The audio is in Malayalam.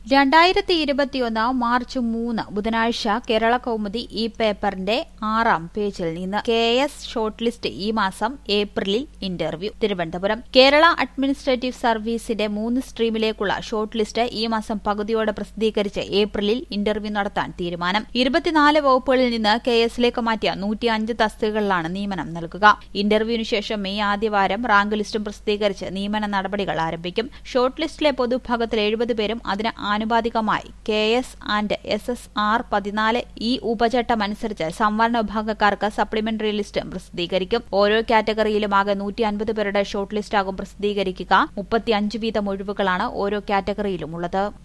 രണ്ടായിരത്തി ഇരുപത്തിയൊന്ന് മാർച്ച് മൂന്ന് ബുധനാഴ്ച കേരള കൗമുദി ഈ പേപ്പറിന്റെ ആറാം പേജിൽ നിന്ന് കെ എസ് ഷോർട്ട് ലിസ്റ്റ് ഈ മാസം ഏപ്രിലിൽ ഇന്റർവ്യൂ തിരുവനന്തപുരം കേരള അഡ്മിനിസ്ട്രേറ്റീവ് സർവീസിന്റെ മൂന്ന് സ്ട്രീമിലേക്കുള്ള ഷോർട്ട് ലിസ്റ്റ് ഈ മാസം പകുതിയോടെ പ്രസിദ്ധീകരിച്ച് ഏപ്രിലിൽ ഇന്റർവ്യൂ നടത്താൻ തീരുമാനം ഇരുപത്തിനാല് വകുപ്പുകളിൽ നിന്ന് കെ എസിലേക്ക് മാറ്റിയ നൂറ്റിയഞ്ച് തസ്തികകളിലാണ് നിയമനം നൽകുക ഇന്റർവ്യൂവിന് ശേഷം മെയ് ആദ്യവാരം റാങ്ക് ലിസ്റ്റും പ്രസിദ്ധീകരിച്ച് നിയമന നടപടികൾ ആരംഭിക്കും ഷോർട്ട് ലിസ്റ്റിലെ പൊതുഭാഗത്തിൽ എഴുപത് പേരും അതിന് ആനുപാതികമായി K S and S S R പതിനാല് ഈ ഉപചട്ടമനുസരിച്ച് സംവരണ വിഭാഗക്കാർക്ക് സപ്ലിമെന്ററി ലിസ്റ്റ് പ്രസിദ്ധീകരിക്കും ഓരോ കാറ്റഗറിയിലും ആകെ നൂറ്റി അൻപത് പേരുടെ ഷോർട്ട് ലിസ്റ്റാകും പ്രസിദ്ധീകരിക്കുക മുപ്പത്തിയഞ്ച് വീതം ഒഴിവുകളാണ് ഓരോ കാറ്റഗറിയിലുമുള്ളത്